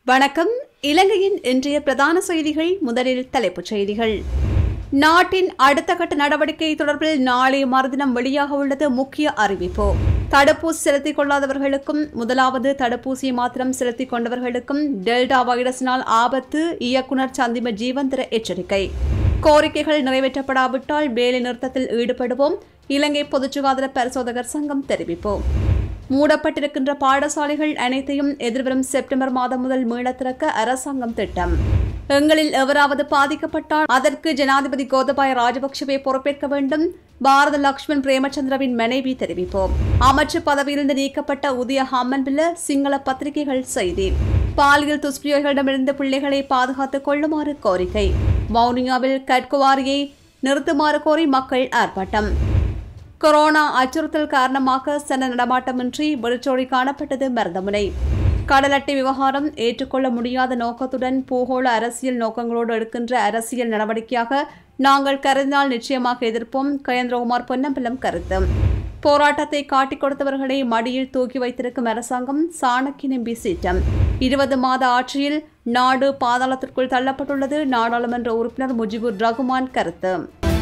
வணக்கம் இலங்கையின் இன்றைய பிரதான செய்திகள் முதலில் தலைப்புச் செய்திகள் நாட்டின் அடுத்த கட்ட நடவடிக்கை தொடர்பில் நாளை மறுதினம் வெளியாக உள்ளது முக்கிய அறிவிப்பு தடுப்பூசி செலுத்திக் கொள்ளாதவர்களுக்கும் முதலாவது தடுப்பூசியை மாத்திரம் செலுத்திக் கொண்டவர்களுக்கும் டெல்டா வைரஸினால் ஆபத்து இயக்குநர் சந்திம ஜீவந்திர எச்சரிக்கை கோரிக்கைகள் நிறைவேற்றப்படாவிட்டால் வேலை நிறுத்தத்தில் ஈடுபடுவோம் இலங்கை பொதுச் சுகாதார பரிசோதகர் சங்கம் தெரிவிப்போம் மூடப்பட்டிருக்கின்ற பாடசாலைகள் அனைத்தையும் எதிர்வரும் செப்டம்பர் மாதம் முதல் மீள திறக்க அரசாங்கம் திட்டம் எங்களில் எவராவது பாதிக்கப்பட்டால் அதற்கு ஜனாதிபதி கோதபாய ராஜபக்சவே பொறுப்பேற்க வேண்டும் பாரத லக்ஷ்மண் பிரேமச்சந்திரவின் மனைவி தெரிவிப்போம் அமைச்சு பதவியிலிருந்து நீக்கப்பட்ட உதய ஹம்மன்பில்ல சிங்கள பத்திரிகைகள் செய்தி பாலியல் துஷ்பிரயோகிகளிடமிருந்து பிள்ளைகளை பாதுகாத்துக் கொள்ளுமாறு கோரிக்கை வவுனியாவில் கட்குவாரியை நிறுத்துமாறு கோரி மக்கள் ஆர்ப்பாட்டம் கொரோனா அச்சுறுத்தல் காரணமாக சன நடமாட்டமின்றி வெளிச்சோடி காணப்பட்டது மருதமுனை கடல் அட்டை விவகாரம் ஏற்றுக்கொள்ள முடியாத நோக்கத்துடன் பூகோள அரசியல் நோக்கங்களோடு எடுக்கின்ற அரசியல் நடவடிக்கையாக நாங்கள் கருதினால் நிச்சயமாக எதிர்ப்போம் கயேந்திரகுமார் பொன்னம்பலம் கருத்து போராட்டத்தை காட்டிக் கொடுத்தவர்களை மடியில் தூக்கி வைத்திருக்கும் அரசாங்கம் சாணக்கிய நம்பி சீட்டம் இருபது மாத ஆட்சியில் நாடு பாதாளத்திற்குள் தள்ளப்பட்டுள்ளது நாடாளுமன்ற உறுப்பினர் முஜிபுர் ரகுமான் கருத்து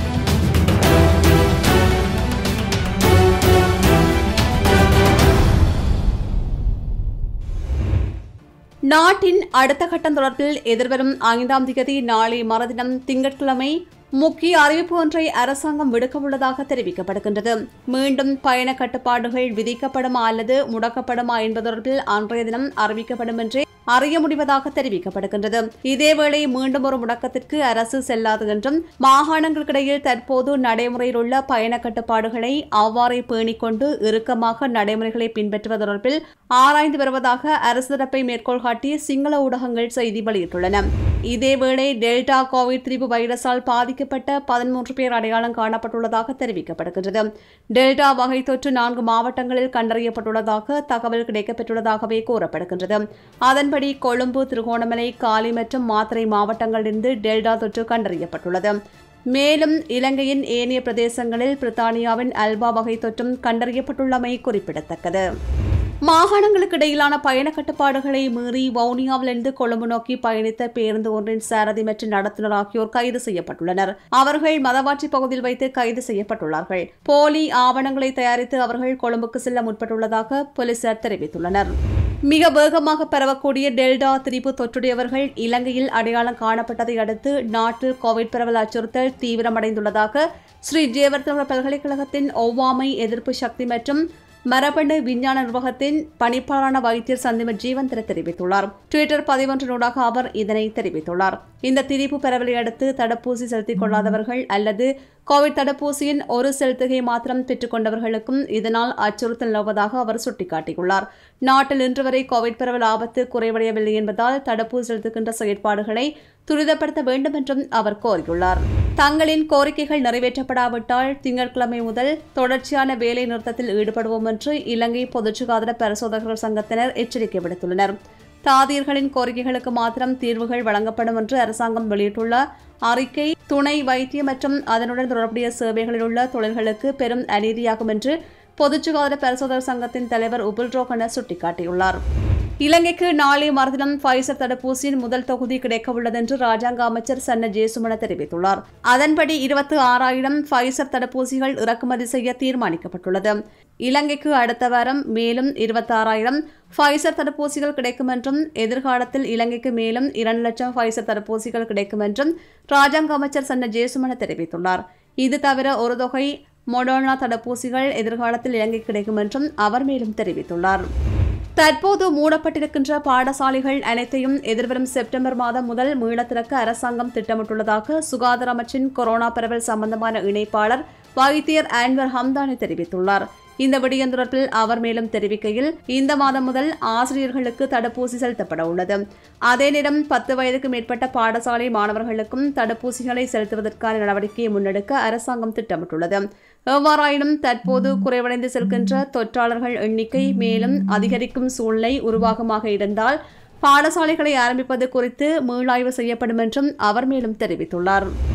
நாட்டின் அடுத்த கட்டம் தொடர்பில் எதிர்வரும் ஐந்தாம் திகதி நாளை மறுதினம் திங்கட்கிழமை முக்கிய அறிவிப்பு ஒன்றை அரசாங்கம் விடுக்கவுள்ளதாக தெரிவிக்கப்படுகின்றது மீண்டும் பயண கட்டுப்பாடுகள் விதிக்கப்படுமா அல்லது முடக்கப்படுமா என்பது தொடர்பில் அன்றைய தினம் அறிவிக்கப்படும் என்றே அறிய முடிவதாக தெரிவிக்கப்படுகின்றது இதேவேளை மீண்டும் ஒரு முடக்கத்திற்கு அரசு செல்லாது என்றும் மாகாணங்களுக்கிடையில் தற்போது நடைமுறையில் உள்ள பயண கட்டுப்பாடுகளை அவ்வாறே பேணிக்கொண்டு இறுக்கமாக நடைமுறைகளை பின்பற்றுவது தொடர்பில் ஆராய்ந்து வருவதாக அரசு தரப்பை மேற்கோள் காட்டி சிங்கள ஊடகங்கள் செய்தி வெளியிட்டுள்ளன இதேவேளை டெல்டா கோவிட் திரிபு வைரஸால் பாதிக்கப்பட்ட பதிமூன்று பேர் அடையாளம் காணப்பட்டுள்ளதாக தெரிவிக்கப்படுகின்றது டெல்டா வகை தொற்று நான்கு மாவட்டங்களில் கண்டறியப்பட்டுள்ளதாக தகவல் கிடைக்கப்பெற்றுள்ளதாகவே கூறப்படுகின்றது அதன்படி கொழும்பு திருகோணமலை காலி மற்றும் மாத்தறை மாவட்டங்களிலிருந்து டெல்டா தொற்று கண்டறியப்பட்டுள்ளது மேலும் இலங்கையின் ஏனைய பிரதேசங்களில் பிரித்தானியாவின் அல்பா வகை தொற்றும் கண்டறியப்பட்டுள்ளமை குறிப்பிடத்தக்கது மாகாணங்களுக்கு இடையிலான பயண கட்டுப்பாடுகளை மீறி வவுனியாவிலிருந்து கொழும்பு நோக்கி பயணித்த பேருந்து ஒன்றின் சாரதி மற்றும் நடத்துனர் ஆகியோர் கைது செய்யப்பட்டுள்ளனர் அவர்கள் மதவாச்சி பகுதியில் வைத்து கைது செய்யப்பட்டுள்ளார்கள் போலி ஆவணங்களை தயாரித்து அவர்கள் கொழும்புக்கு செல்ல முற்பட்டுள்ளதாக போலீசார் தெரிவித்துள்ளனர் மிக வேகமாக பரவக்கூடிய டெல்டா திரிபு தொற்றுடையவர்கள் இலங்கையில் அடையாளம் காணப்பட்டதை அடுத்து நாட்டில் கோவிட் பரவல் அச்சுறுத்தல் தீவிரமடைந்துள்ளதாக ஸ்ரீ ஜெயவர்தன பல்கலைக்கழகத்தின் ஒவ்வாமை எதிர்ப்பு சக்தி மற்றும் மரபணு விஞ்ஞான நிர்வாகத்தின் பணிப்பாளரான வைத்தியர் சந்திம ஜீவந்திர தெரிவித்துள்ளார் டுவிட்டர் பதிவொன்றினூடாக அவர் இதனை தெரிவித்துள்ளார் இந்த திரிப்பு பரவலை அடுத்து தடுப்பூசி செலுத்திக் கொள்ளாதவர்கள் அல்லது கோவிட் தடுப்பூசியின் ஒரு செலுத்துகை மாத்திரம் பெற்றுக் கொண்டவர்களுக்கும் இதனால் அச்சுறுத்தல் நிலவுவதாக அவர் சுட்டிக்காட்டியுள்ளார் நாட்டில் இன்று வரை கோவிட் பரவல் ஆபத்து குறைவடையவில்லை என்பதால் தடுப்பூசி செலுத்துகின்ற செயற்பாடுகளை துரிதப்படுத்த வேண்டும் என்றும் அவர் கோரியுள்ளார் தங்களின் கோரிக்கைகள் நிறைவேற்றப்படாவிட்டால் திங்கட்கிழமை முதல் தொடர்ச்சியான வேலை நிறுத்தத்தில் ஈடுபடுவோம் என்று இலங்கை பொதுச் சுகாதார பரிசோதகர்கள் சங்கத்தினர் எச்சரிக்கை விடுத்துள்ளனர் தாதியர்களின் கோரிக்கைகளுக்கு மாத்திரம் தீர்வுகள் வழங்கப்படும் என்று அரசாங்கம் வெளியிட்டுள்ள அறிக்கை துணை வைத்திய மற்றும் அதனுடன் தொடர்புடைய சேவைகளில் உள்ள தொழில்களுக்கு பெரும் அநீதியாகும் என்று பொதுச் சுகாதார பரிசோதகர் சங்கத்தின் தலைவர் உபுல் ரோஹன சுட்டிக்காட்டியுள்ளார் இலங்கைக்கு நாளை மறுதினம் ஃபைசர் தடுப்பூசியின் முதல் தொகுதி கிடைக்க உள்ளது என்று ராஜாங்க அமைச்சர் சன்ன ஜேசுமன தெரிவித்துள்ளார் அதன்படி இருபத்தி ஆறாயிரம் ஃபைசர் தடுப்பூசிகள் இறக்குமதி செய்ய தீர்மானிக்கப்பட்டுள்ளது இலங்கைக்கு அடுத்த வாரம் மேலும் இருபத்தாறாயிரம் ஃபைசர் தடுப்பூசிகள் கிடைக்கும் என்றும் எதிர்காலத்தில் இலங்கைக்கு மேலும் இரண்டு லட்சம் ஃபைசர் தடுப்பூசிகள் கிடைக்கும் என்றும் ராஜாங்க அமைச்சர் சன்ன ஜேசுமன தெரிவித்துள்ளார் இது தவிர ஒரு தொகை மொடோனா தடுப்பூசிகள் எதிர்காலத்தில் இலங்கைக்கு கிடைக்கும் என்றும் அவர் மேலும் தெரிவித்துள்ளார் தற்போது மூடப்பட்டிருக்கின்ற பாடசாலைகள் அனைத்தையும் எதிர்வரும் செப்டம்பர் மாதம் முதல் மீள திறக்க அரசாங்கம் திட்டமிட்டுள்ளதாக சுகாதார அமைச்சின் கொரோனா பரவல் சம்பந்தமான இணைப்பாளர் வைத்தியர் ஆன்வர் ஹம்தானி தெரிவித்துள்ளார் இந்த விடயம் தொடர்பில் அவர் மேலும் தெரிவிக்கையில் இந்த மாதம் முதல் ஆசிரியர்களுக்கு தடுப்பூசி செலுத்தப்பட உள்ளது அதே நேரம் பத்து வயதுக்கு மேற்பட்ட பாடசாலை மாணவர்களுக்கும் தடுப்பூசிகளை செலுத்துவதற்கான நடவடிக்கையை முன்னெடுக்க அரசாங்கம் திட்டமிட்டுள்ளது எவ்வாறாயினும் தற்போது குறைவடைந்து செல்கின்ற தொற்றாளர்கள் எண்ணிக்கை மேலும் அதிகரிக்கும் சூழ்நிலை உருவாகமாக இருந்தால் பாடசாலைகளை ஆரம்பிப்பது குறித்து மீளாய்வு செய்யப்படும் என்றும் அவர் மேலும் தெரிவித்துள்ளார்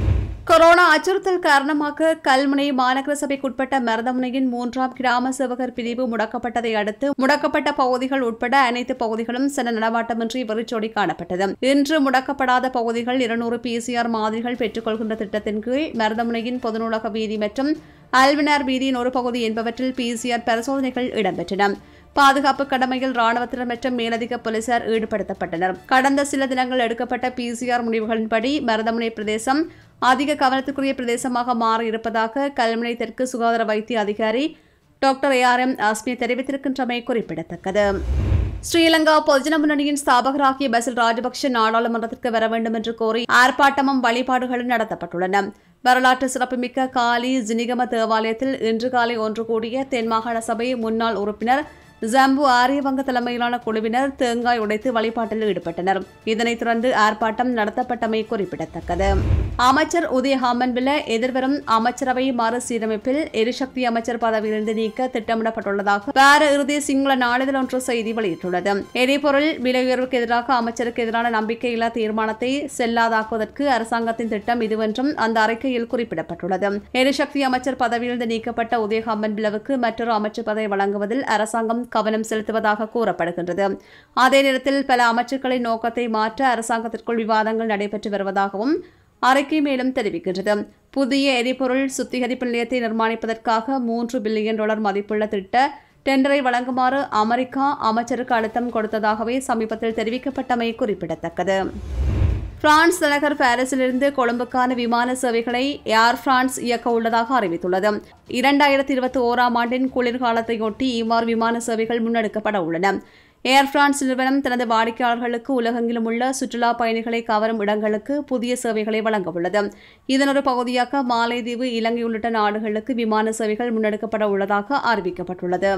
கொரோனா அச்சுறுத்தல் காரணமாக கல்முனை மாநகர சபைக்குட்பட்ட மருதமுனையின் மூன்றாம் கிராம சேவகர் பிரிவு முடக்கப்பட்டதை அடுத்து முடக்கப்பட்ட பகுதிகள் உட்பட அனைத்து பகுதிகளும் சில நடமாட்டமின்றி வெறிச்சோடி காணப்பட்டது இன்று முடக்கப்படாத பகுதிகள் இருநூறு பிசிஆர் மாதிரிகள் பெற்றுக்கொள்கின்ற திட்டத்தின் கீழ் மருதமுனையின் பொது நூலக வீதி மற்றும் அல்வினார் வீதியின் ஒரு பகுதி என்பவற்றில் பிசிஆர் பரிசோதனைகள் இடம்பெற்றன பாதுகாப்பு கடமையில் ராணுவத்தினர் மற்றும் மேலதிக போலீசார் ஈடுபடுத்தப்பட்டனர் கடந்த சில தினங்கள் எடுக்கப்பட்ட பிசிஆர் முடிவுகளின்படி மருதமுனை பிரதேசம் அதிக கவனத்துக்குரிய பிரதேசமாக மாறியிருப்பதாக கல்முனை தெற்கு சுகாதார வைத்திய அதிகாரி doctor A R M Azmi தெரிவித்திருக்கின்றமை குறிப்பிடத்தக்கது ஸ்ரீலங்கா பொதுஜன முன்னணியின் ஸ்தாபகராகிய பசில் ராஜபக்ஷ நாடாளுமன்றத்திற்கு வர வேண்டும் என்று கோரி ஆர்ப்பாட்டமும் வழிபாடுகளும் நடத்தப்பட்டுள்ளன வரலாற்று சிறப்புமிக்க காலி ஜினிகம தேவாலயத்தில் இன்று காலை ஒன்று கூடிய தென்மாகாண சபை முன்னாள் உறுப்பினர் ஜம்பு ஆரியவங்க தலைமையிலான குழுவினர் தேங்காய் உடைத்து வழிபாட்டில் ஈடுபட்டனர் இதனைத் தொடர்ந்து ஆர்ப்பாட்டம் நடத்தப்பட்டமை குறிப்பிடத்தக்கது அமைச்சர் உதய ஹாமன்பில எதிர்வரும் அமைச்சரவை மறுசீரமைப்பில் எரிசக்தி அமைச்சர் பதவியிலிருந்து நீக்க திட்டமிடப்பட்டுள்ளதாக வார இறுதி சிங்கள நாளிதழ் ஒன்று செய்தி வெளியிட்டுள்ளது எரிபொருள் விலை உயர்வுக்கு எதிராக அமைச்சருக்கு எதிரான நம்பிக்கையில்லா தீர்மானத்தை செல்லாதாக்குவதற்கு அரசாங்கத்தின் திட்டம் இதுவென்றும் அந்த அறிக்கையில் குறிப்பிடப்பட்டுள்ளது எரிசக்தி அமைச்சர் பதவியிலிருந்து நீக்கப்பட்ட உதய ஹாமன்பிலவுக்கு மற்றொரு அமைச்சர் பதவி வழங்குவதில் அரசாங்கம் கவனம் செலுத்துவதாக கூறப்படுகின்றது அதே நேரத்தில் பல அமைச்சர்களின் நோக்கத்தை மாற்ற அரசாங்கத்திற்குள் விவாதங்கள் நடைபெற்று வருவதாகவும் அறிக்கை மேலும் தெரிவிக்கின்றது புதிய எரிபொருள் சுத்திகரிப்பு நிலையத்தை நிர்மாணிப்பதற்காக மூன்று பில்லியன் டாலர் மதிப்புள்ள திட்ட டெண்டரை வழங்குமாறு அமெரிக்கா அமைச்சருக்கு அழுத்தம் கொடுத்ததாகவே சமீபத்தில் தெரிவிக்கப்பட்டமை குறிப்பிடத்தக்கது பிரான்ஸ் தலைநகர் பாரிஸிலிருந்து கொழும்புக்கான விமான சேவைகளை ஏர் பிரான்ஸ் இயக்க உள்ளதாக அறிவித்துள்ளது இரண்டாயிரத்தி இருபத்தி ஓராம் ஆண்டின் குளிர்காலத்தையொட்டி இவ்வாறு விமான சேவைகள் முன்னெடுக்கப்பட உள்ளன ஏர் பிரான்ஸ் நிறுவனம் தனது வாடிக்கையாளர்களுக்கு உலகெங்கிலும் உள்ள சுற்றுலா பயணிகளை கவரும் இடங்களுக்கு புதிய சேவைகளை வழங்க உள்ளது இதன் ஒரு பகுதியாக மாலைதீவு இலங்கை உள்ளிட்ட நாடுகளுக்கு விமான சேவைகள் முன்னெடுக்கப்பட உள்ளதாக அறிவிக்கப்பட்டுள்ளது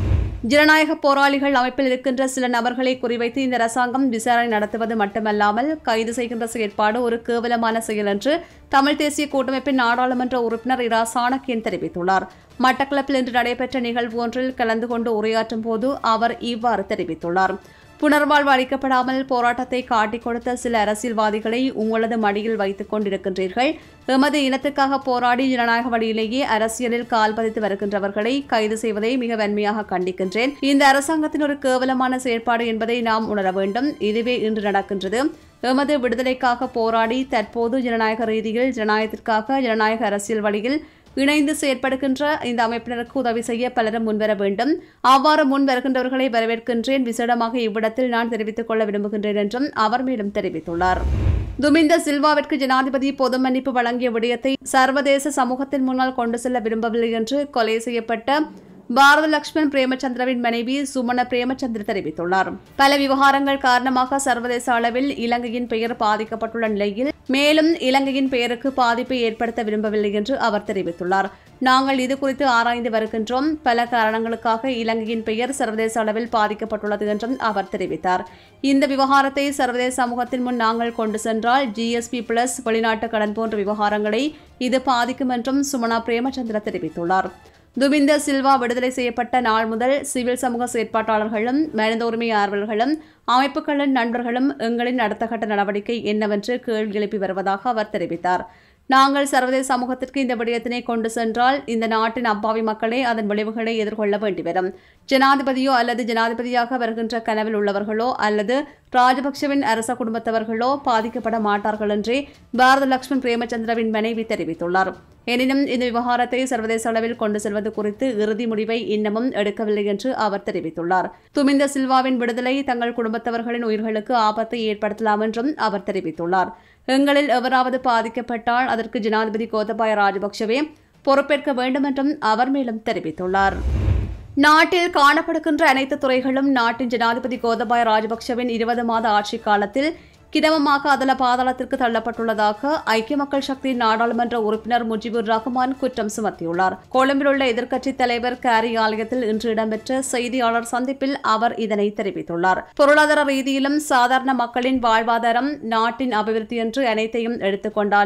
ஜனநாயக போராளிகள் அமைப்பில் இருக்கின்ற சில நபர்களை குறிவைத்து இந்த அரசாங்கம் விசாரணை நடத்துவது மட்டுமல்லாமல் கைது செய்கின்ற செயற்பாடு ஒரு கேவலமான செயல் என்று தமிழ் தேசிய கூட்டமைப்பின் நாடாளுமன்ற உறுப்பினர் இரா சாணக்கியன் தெரிவித்துள்ளார் மட்டக்களப்பில் இன்று நடைபெற்ற நிகழ்வு ஒன்றில் கலந்து கொண்டு உரையாற்றும் போது அவர் இவ்வாறு தெரிவித்துள்ளார் புனர்வாழ்வு அளிக்கப்படாமல் போராட்டத்தை காட்டிக் கொடுத்த சில அரசியல்வாதிகளை உங்களது மடியில் வைத்துக் கொண்டிருக்கின்றீர்கள் எமது இனத்துக்காக போராடி ஜனநாயக வழியிலேயே அரசியலில் கால் பதித்து வருகின்றவர்களை கைது செய்வதை மிக வன்மையாக கண்டிக்கின்றேன் இந்த அரசாங்கத்தின் ஒரு கேவலமான செயற்பாடு என்பதை நாம் உணர வேண்டும் இதுவே இன்று நடக்கின்றது எமது விடுதலைக்காக போராடி தற்போது ஜனநாயக ரீதியில் ஜனநாயகத்திற்காக ஜனநாயக அரசியல் வழியில் இணைந்து செயற்படுகின்ற இந்த அமைப்பினருக்கு உதவி செய்ய பலரும் முன்வர வேண்டும் அவ்வாறு முன் வருகின்றவர்களை வரவேற்கின்றேன் விசேடமாக இவ்விடத்தில் நான் தெரிவித்துக் கொள்ள விரும்புகின்றேன் என்றும் அவர் மேலும் தெரிவித்துள்ளார் துமிந்த சில்வாவிற்கு ஜனாதிபதி பொது மன்னிப்பு வழங்கிய விடயத்தை சர்வதேச சமூகத்தின் முன்னால் கொண்டு செல்ல விரும்பவில்லை என்று கொலை செய்யப்பட்ட பாரத லக்ஷ்மண் பிரேமச்சந்திரவின் மனைவி சுமண பிரேமச்சந்திர தெரிவித்துள்ளார் பல விவகாரங்கள் காரணமாக சர்வதேச அளவில் இலங்கையின் பெயர் பாதிக்கப்பட்டுள்ள நிலையில் மேலும் இலங்கையின் பெயருக்கு பாதிப்பை ஏற்படுத்த விரும்பவில்லை என்று அவர் தெரிவித்துள்ளார் நாங்கள் இது குறித்து ஆராய்ந்து வருகின்றோம் பல காரணங்களுக்காக இலங்கையின் பெயர் சர்வதேச அளவில் பாதிக்கப்பட்டுள்ளது என்றும் அவர் தெரிவித்தார் இந்த விவகாரத்தை சர்வதேச சமூகத்தின் முன் நாங்கள் கொண்டு சென்றால் ஜிஎஸ்பி பிளஸ் வெளிநாட்டு கடன் போன்ற விவகாரங்களை இது பாதிக்கும் என்றும் சுமனா பிரேமச்சந்திர தெரிவித்துள்ளார் துமிந்த சில்வா விடுதலை செய்யப்பட்ட நாள் முதல் சிவில் சமூக செயற்பாட்டாளர்களும் மனித உரிமை ஆர்வலர்களும் அமைப்புகளின் நண்பர்களும் எங்களின் அடுத்த கட்ட நடவடிக்கை என்னவென்று கேள்வி எழுப்பி வருவதாக அவர் தெரிவித்தார் நாங்கள் சர்வதேச சமூகத்திற்கு இந்த விடயத்தினை கொண்டு சென்றால் இந்த நாட்டின் அப்பாவி மக்களே அதன் விளைவுகளை எதிர்கொள்ள வேண்டி வரும் ஜனாதிபதியோ அல்லது ஜனாதிபதியாக வருகின்ற கனவில் உள்ளவர்களோ அல்லது ராஜபக்சவின் அரச குடும்பத்தவர்களோ பாதிக்கப்பட மாட்டார்கள் என்றே பாரத லக்ஷ்மண் பிரேமச்சந்திரவின் மனைவி தெரிவித்துள்ளார் எனினும் இந்த விவகாரத்தை சர்வதேச அளவில் கொண்டு செல்வது குறித்து இறுதி முடிவை இன்னமும் எடுக்கவில்லை என்று அவர் தெரிவித்துள்ளார் துமிந்த சில்வாவின் விடுதலை தங்கள் குடும்பத்தவர்களின் உயிர்களுக்கு ஆபத்தை ஏற்படுத்தலாம் என்றும் அவர் தெரிவித்துள்ளார் எங்களில் எவராவது பாதிக்கப்பட்டால் அதற்கு ஜனாதிபதி கோத்தபாய ராஜபக்சவே பொறுப்பேற்க வேண்டும் என்றும் அவர் மேலும் தெரிவித்துள்ளார் நாட்டில் காணப்படுகின்ற அனைத்து துறைகளும் நாட்டின் ஜனாதிபதி கோதபாய ராஜபக்சவின் இருபது மாத ஆட்சி காலத்தில் கிடமமாக அதல பாதாளத்திற்கு தள்ளப்பட்டுள்ளதாக ஐக்கிய மக்கள் சக்தியின் நாடாளுமன்ற உறுப்பினர் முஜிபுர் ரஹ்மான் குற்றம் சுமத்தியுள்ளார் கொழும்பில் உள்ள எதிர்க்கட்சித் தலைவர் காரி ஆலயத்தில் இன்று இடம்பெற்ற செய்தியாளர் சந்திப்பில் அவர் இதனை தெரிவித்துள்ளார் பொருளாதார ரீதியிலும் சாதாரண மக்களின் வாழ்வாதாரம் நாட்டின் அபிவிருத்தி என்று அனைத்தையும் எடுத்துக்கொண்டாலும்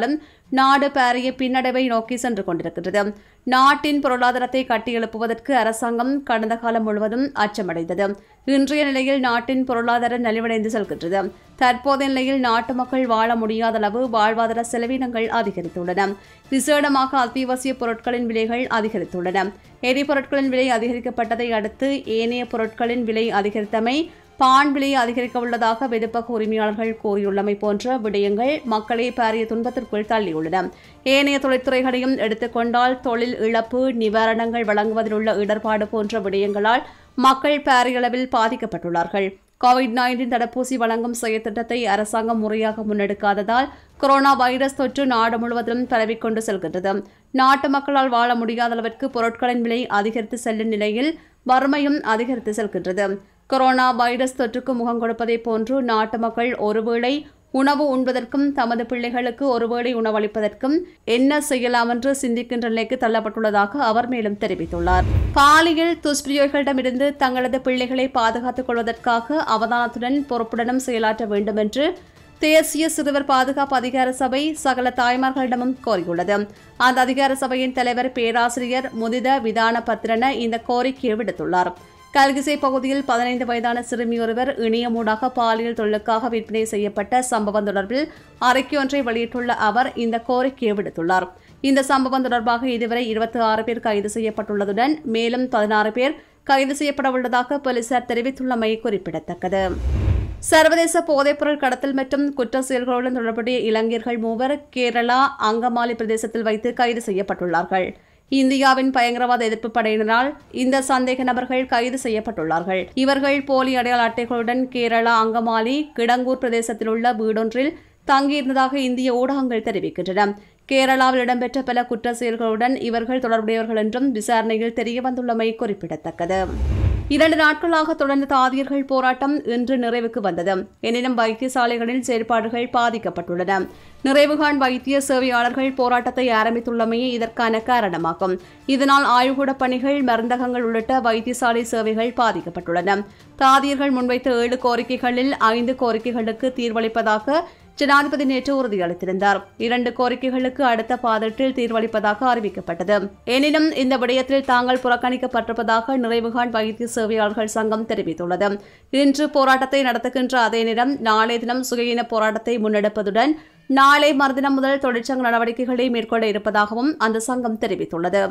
நாடு பாரிய பின்னடைவை நோக்கி சென்று கொண்டிருக்கின்றது நாட்டின் பொருளாதாரத்தை கட்டியெழுப்புவதற்கு அரசாங்கம் கடந்த காலம் முழுவதும் அச்சமடைந்தது இன்றைய நிலையில் நாட்டின் பொருளாதாரம் நலிவடைந்து செல்கின்றது தற்போதைய நிலையில் நாட்டு மக்கள் வாழ முடியாத அளவு வாழ்வாதார செலவினங்கள் அதிகரித்துள்ளன விசேடமாக அத்தியாவசிய பொருட்களின் விலைகள் அதிகரித்துள்ளன எரிபொருட்களின் விலை அதிகரிக்கப்பட்டதை அடுத்து ஏனைய பொருட்களின் விலை அதிகரித்தமை பான் விலை அதிகரிக்க உள்ளதாக வெதுப்பக உரிமையாளர்கள் கூறியுள்ளமை போன்ற விடயங்கள் மக்களை பாரிய துன்பத்திற்குள் தள்ளியுள்ளன ஏனைய தொழில்துறைகளையும் எடுத்துக்கொண்டால் தொழில் இழப்பு நிவாரணங்கள் வழங்குவதில் உள்ள இடர்பாடு போன்ற விடயங்களால் மக்கள் பாரியளவில் பாதிக்கப்பட்டுள்ளார்கள் கோவிட் நைன்டீன் தடுப்பூசி வழங்கும் செயற்திட்டத்தை அரசாங்கம் முறையாக முன்னெடுக்காததால் கொரோனா வைரஸ் தொற்று நாடு முழுவதிலும் பரவிக்கொண்டு செல்கின்றது நாட்டு மக்களால் வாழ முடியாத அளவிற்கு பொருட்களின் விலை அதிகரித்து செல்லும் நிலையில் வறுமையும் அதிகரித்து செல்கின்றது கொரோனா வைரஸ் தொற்றுக்கு முகம் கொடுப்பதை போன்று நாட்டு மக்கள் ஒருவேளை உணவு உண்பதற்கும் தமது பிள்ளைகளுக்கு ஒருவேளை உணவளிப்பதற்கும் என்ன செய்யலாம் என்று சிந்திக்கின்ற நிலைக்கு தள்ளப்பட்டுள்ளதாக அவர் மேலும் தெரிவித்துள்ளார் பாலியல் துஷ்பிரயோகிகளிடமிருந்து தங்களது பிள்ளைகளை பாதுகாத்துக் கொள்வதற்காக அவதானத்துடன் பொறுப்புடனும் செயலாற்ற வேண்டும் என்று தேசிய சிறுவர் பாதுகாப்பு அதிகார சபை சகல தாய்மார்களிடமும் கோரியுள்ளது அந்த அதிகார சபையின் தலைவர் பேராசிரியர் முதித விதான பத்திரன இந்த கோரிக்கையை விடுத்துள்ளார் கல்கிசை பகுதியில் பதினைந்து வயதான சிறுமி ஒருவர் இணையமூடாக பாலியல் தொழிலுக்காக விற்பனை செய்யப்பட்ட சம்பவம் தொடர்பில் அறிக்கை ஒன்றை வெளியிட்டுள்ள அவர் இந்த கோரிக்கையை விடுத்துள்ளார் இந்த சம்பவம் தொடர்பாக இதுவரை இருபத்தி ஆறு பேர் கைது செய்யப்பட்டுள்ளதுடன் மேலும் பதினாறு பேர் கைது செய்யப்பட உள்ளதாக போலீசார் தெரிவித்துள்ளமை குறிப்பிடத்தக்கது சர்வதேச போதைப்பொருள் கடத்தல் மற்றும் குற்ற செயல்களுடன் தொடர்புடைய இளைஞர்கள் மூவர் கேரளா அங்கமாலி பிரதேசத்தில் வைத்து கைது செய்யப்பட்டுள்ளார்கள் இந்தியாவின் பயங்கரவாத எதிர்ப்பு படையினரால் இந்த சந்தேக நபர்கள் கைது செய்யப்பட்டுள்ளார்கள் இவர்கள் போலி அடையாள அட்டைகளுடன் கேரளா அங்கமாலி கிடங்கூர் பிரதேசத்தில் உள்ள வீடொன்றில் தங்கியிருந்ததாக இந்திய ஊடகங்கள் தெரிவிக்கின்றன கேரளாவில் இடம்பெற்ற பல குற்ற செயல்களுடன் இவர்கள் தொடர்புடையவர்கள் என்றும் விசாரணையில் தெரியவந்துள்ளமை குறிப்பிடத்தக்கது இரண்டு நாட்களாக தொடர்ந்த தாதியர்கள் போராட்டம் இன்று நிறைவுக்கு வந்தது எனினும் வைத்தியசாலைகளில் செயற்பாடுகள் பாதிக்கப்பட்டுள்ளன நிறைவுகாண் வைத்திய சேவையாளர்கள் போராட்டத்தை ஆரம்பித்துள்ளமையே இதற்கான காரணமாகும் இதனால் ஆய்வுகூட பணிகள் மருந்தகங்கள் உள்ளிட்ட வைத்தியசாலை சேவைகள் பாதிக்கப்பட்டுள்ளன தாதியர்கள் முன்வைத்த ஏழு கோரிக்கைகளில் ஐந்து கோரிக்கைகளுக்கு தீர்வளிப்பதாக ஜனாதிபதி நேற்று உறுதியளித்திருந்தார் இரண்டு கோரிக்கைகளுக்கு அடுத்த பாதத்தில் தீர்வளிப்பதாக அறிவிக்கப்பட்டது எனினும் இந்த விடயத்தில் தாங்கள் புறக்கணிக்கப்பட்டிருப்பதாக நிறைவுகாண் வைத்திய சேவையாளர்கள் சங்கம் தெரிவித்துள்ளது இன்று போராட்டத்தை நடத்துகின்ற அதே நேரம் நாளைய தினம் சுகையின போராட்டத்தை முன்னெடுப்பதுடன் நாளை மறுதினம் முதல் தொழிற்சங்க நடவடிக்கைகளை மேற்கொள்ள இருப்பதாகவும் அந்த சங்கம் தெரிவித்துள்ளது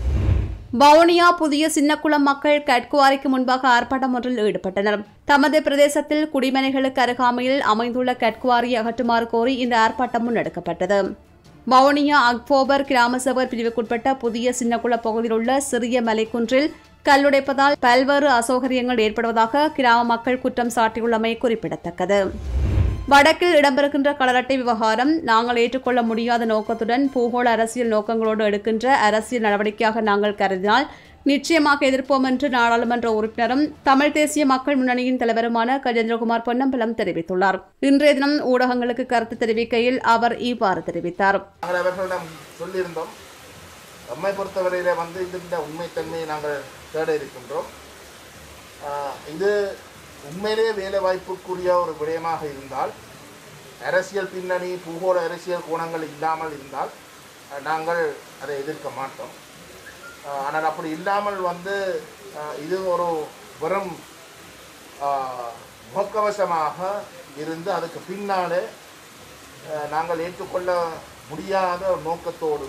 வவுனியா புதிய சின்னக்குளம் மக்கள் கட்குவாரிக்கு முன்பாக ஆர்ப்பாட்டம் ஒன்றில் ஈடுபட்டனர் தமது பிரதேசத்தில் குடிமனைகளுக்கு அருகாமையில் அமைந்துள்ள கட்குவாரியை அகற்றுமாறு கோரி இந்த ஆர்ப்பாட்டம் முன்னெடுக்கப்பட்டது வவுனியா அக்டோபர் கிராம சேவர் பிரிவுக்குட்பட்ட புதிய சின்னக்குள பகுதியில் உள்ள சிறிய மலைக்குன்றில் கல்லுடைப்பதால் பல்வேறு அசௌகரியங்கள் ஏற்படுவதாக கிராம மக்கள் குற்றம் சாட்டியுள்ளமை குறிப்பிடத்தக்கது வடக்கில் இடம்பெறுகின்ற கடலட்டை விவகாரம் நாங்கள் ஏற்றுக்கொள்ள முடியாத நோக்கத்துடன் பூகோள அரசியல் நோக்கங்களோடு எடுக்கின்ற அரசியல் நடவடிக்கையாக நாங்கள் கருதினால் நிச்சயமாக எதிர்ப்போம் என்று நாடாளுமன்ற உறுப்பினரும் தமிழ் தேசிய மக்கள் முன்னணியின் தலைவருமான கஜேந்திரகுமார் பொன்னம்பலம் தெரிவித்துள்ளார் இன்றைய தினம் ஊடகங்களுக்கு கருத்து தெரிவிக்கையில் அவர் இவ்வாறு தெரிவித்தார் நாங்கள் அவர்களிடம் சொல்லியிருந்தோம் நம்மை பொறுத்தவரையில் வந்து இந்த உண்மைத்தன்மையை நாங்கள் தேட இருக்கின்றோம் ஆஹ் இது உண்மையிலே வேலை வாய்ப்புக்குரிய ஒரு விடயமாக இருந்தால் அரசியல் பின்னணி பூகோள அரசியல் கோணங்கள் இல்லாமல் இருந்தால் அஹ், நாங்கள் அதை எதிர்க்க மாட்டோம் ஆஹ், ஆனால் அப்படி இல்லாமல் வந்து ஆஹ், இது ஒரு வெறும் ஆஹ், முகக்கவசமாக இருந்து அதுக்கு பின்னாலே அஹ், நாங்கள் ஏற்றுக்கொள்ள முடியாத ஒரு நோக்கத்தோடு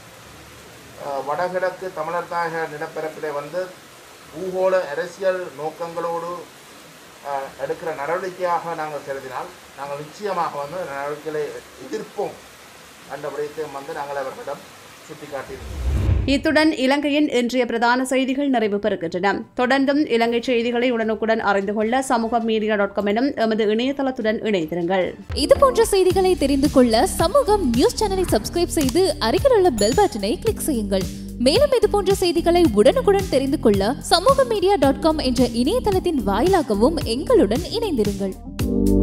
அஹ், வடகிழக்கு தமிழர் தாயக நிலப்பரப்பிலே வந்து பூகோள அரசியல் நோக்கங்களோடு அஹ், எடுக்கிற நடவடிக்கையாக நாங்கள் கருதினால் நாங்கள் நிச்சயமாக வந்து அந்த நடவடிக்கைகளை எதிர்ப்போம் என்ற விடயத்தையும் வந்து நாங்கள் அவர்களிடம் சுட்டிக்காட்டியிருந்தோம் இத்துடன் இலங்கையின் இன்றைய பிரதான செய்திகள் நிறைவு பெறுகின்றன தொடர்ந்தும் இலங்கை செய்திகளை உடனுக்குடன் அறிந்து கொள்ள சமூக மீடியா டாட் காம் எனும் எமது இணையதளத்துடன் இணைந்திருங்கள் இது போன்ற செய்திகளை தெரிந்து கொள்ள சமூகம் நியூஸ் சேனலை சப்ஸ்கிரைப் செய்து அருகில் உள்ள பெல் பட்டனை கிளிக் செய்யுங்கள் மேலும் இது போன்ற செய்திகளை உடனுக்குடன் தெரிந்து கொள்ள சமூக மீடியா டாட் காம் என்ற இணையதளத்தின் வாயிலாகவும் எங்களுடன் இணைந்திருங்கள்